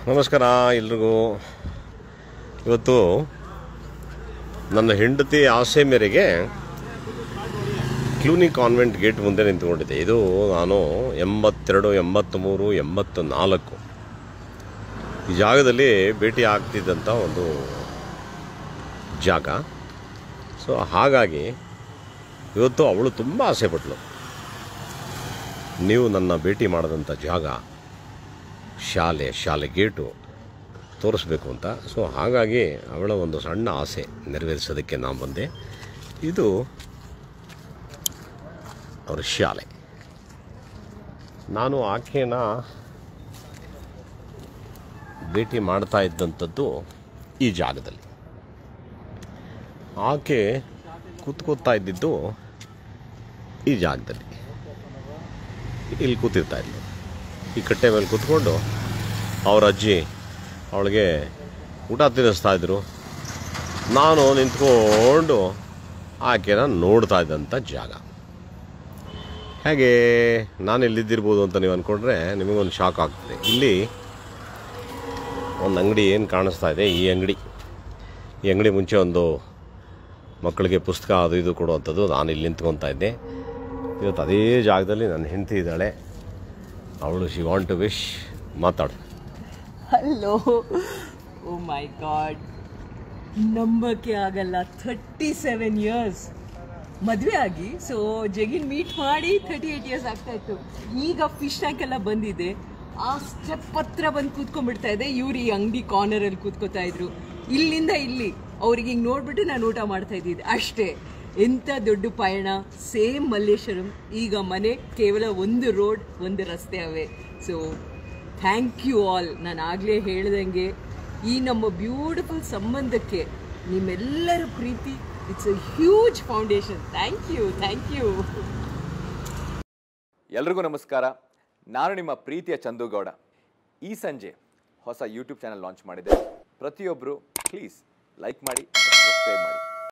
ನಮಸ್ಕಾರ ಎಲ್ರಿಗೂ ಇವತ್ತು ನನ್ನ ಹೆಂಡತಿ ಆಸೆ ಮೇರೆಗೆ ಕ್ಲೂನಿ ಕಾನ್ವೆಂಟ್ ಗೇಟ್ ಮುಂದೆ ನಿಂತ್ಕೊಂಡಿದ್ದೆ ಇದು ನಾನು ಎಂಬತ್ತೆರಡು ಎಂಬತ್ತ್ಮೂರು ಎಂಬತ್ತು ನಾಲ್ಕು ಈ ಜಾಗದಲ್ಲಿ ಭೇಟಿ ಆಗ್ತಿದ್ದಂಥ ಒಂದು ಜಾಗ ಸೊ ಹಾಗಾಗಿ ಇವತ್ತು ಅವಳು ತುಂಬ ಆಸೆಪಟ್ಳು ನೀವು ನನ್ನ ಭೇಟಿ ಮಾಡಿದಂಥ ಜಾಗ ಶಾಲೆ ಶಾಲೆ ಗೇಟು ತೋರಿಸ್ಬೇಕು ಅಂತ ಸೊ ಹಾಗಾಗಿ ಅವಳ ಒಂದು ಸಣ್ಣ ಆಸೆ ನೆರವೇರಿಸೋದಕ್ಕೆ ನಾನು ಬಂದೆ ಇದು ಅವರ ಶಾಲೆ ನಾನು ಆಕೆನ ಭೇಟಿ ಮಾಡ್ತಾ ಇದ್ದಂಥದ್ದು ಈ ಜಾಗದಲ್ಲಿ ಆಕೆ ಕೂತ್ಕೋತಾ ಇದ್ದಿದ್ದು ಈ ಜಾಗದಲ್ಲಿ ಇಲ್ಲಿ ಕೂತಿರ್ತಾ ಇದ್ಲು ಈ ಕಟ್ಟೆ ಮೇಲೆ ಕೂತ್ಕೊಂಡು ಅವ್ರ ಅಜ್ಜಿ ಅವಳಿಗೆ ಊಟ ತಿನ್ನಿಸ್ತಾ ಇದ್ರು ನಾನು ನಿಂತ್ಕೊಂಡು ಆಕೆನ ನೋಡ್ತಾ ಇದ್ದಂಥ ಜಾಗ ಹೇಗೆ ನಾನು ಎಲ್ಲಿದ್ದಿರ್ಬೋದು ಅಂತ ನೀವು ಅಂದ್ಕೊಂಡ್ರೆ ನಿಮಗೊಂದು ಶಾಕ್ ಆಗ್ತದೆ ಇಲ್ಲಿ ಒಂದು ಅಂಗಡಿ ಏನು ಕಾಣಿಸ್ತಾ ಇದೆ ಈ ಅಂಗಡಿ ಈ ಅಂಗಡಿ ಮುಂಚೆ ಒಂದು ಮಕ್ಕಳಿಗೆ ಪುಸ್ತಕ ಅದು ಇದು ಕೊಡುವಂಥದ್ದು ನಾನು ಇಲ್ಲಿ ನಿಂತ್ಕೊತಾ ಇದ್ದೆ ಇವತ್ತು ಅದೇ ಜಾಗದಲ್ಲಿ ನನ್ನ ಹೆಂಡತಿ ಇದ್ದಾಳೆ ಅವಳು ಶಿ ವಾಂಟ್ ಟು ವಿಶ್ ಮಾತಾಡು ಹಲೋ ಓ ಮೈ ಗಾಡ್ ನಂಬಕ್ಕೆ ಆಗಲ್ಲ ಥರ್ಟಿ ಸೆವೆನ್ ಇಯರ್ಸ್ ಮದುವೆ ಆಗಿ ಸೊ ಜಗಿನ್ ಮೀಟ್ ಮಾಡಿ ಥರ್ಟಿ ಏಯ್ಟ್ ಇಯರ್ಸ್ ಆಗ್ತಾ ಇತ್ತು ಈಗ ಫಿಶ್ ಟ್ಯಾಂಕ್ ಎಲ್ಲ ಬಂದಿದೆ ಆ ಸ್ಟೆಪ್ ಹತ್ರ ಬಂದು ಕೂತ್ಕೊಂಡ್ಬಿಡ್ತಾ ಇದೆ ಇವ್ರು ಈ ಅಂಗಡಿ ಕಾರ್ನರಲ್ಲಿ ಕೂತ್ಕೋತಾ ಇದ್ರು ಇಲ್ಲಿಂದ ಇಲ್ಲಿ ಅವ್ರಿಗೆ ಹಿಂಗೆ ನೋಡ್ಬಿಟ್ಟು ನಾನು ಊಟ ಮಾಡ್ತಾ ಇದ್ದಿದ್ದೆ ಅಷ್ಟೇ ಎಂಥ ದೊಡ್ಡ ಪಯಣ ಸೇಮ್ ಮಲ್ಲೇಶ್ವರಂ ಈಗ ಮನೆ ಕೇವಲ ಒಂದು ರೋಡ್ ಒಂದು ರಸ್ತೆ ಅವೆ ಸೊ ಥ್ಯಾಂಕ್ ಯು ಆಲ್ ನಾನು ಆಗಲೇ ಹೇಳ್ದಂಗೆ ಈ ನಮ್ಮ ಬ್ಯೂಟಿಫುಲ್ ಸಂಬಂಧಕ್ಕೆ ನಿಮ್ಮೆಲ್ಲರ ಪ್ರೀತಿ it's a huge foundation thank you thank you ಎಲ್ರಿಗೂ ನಮಸ್ಕಾರ ನಾನು ನಿಮ್ಮ ಪ್ರೀತಿಯ ಚಂದುಗೌಡ ಈ ಸಂಜೆ ಹೊಸ ಯೂಟ್ಯೂಬ್ ಚಾನಲ್ ಲಾಂಚ್ ಮಾಡಿದೆ ಪ್ರತಿಯೊಬ್ಬರು ಪ್ಲೀಸ್ ಲೈಕ್ ಮಾಡಿ ಸಬ್ಸ್ಕ್ರೈಬ್ ಮಾಡಿ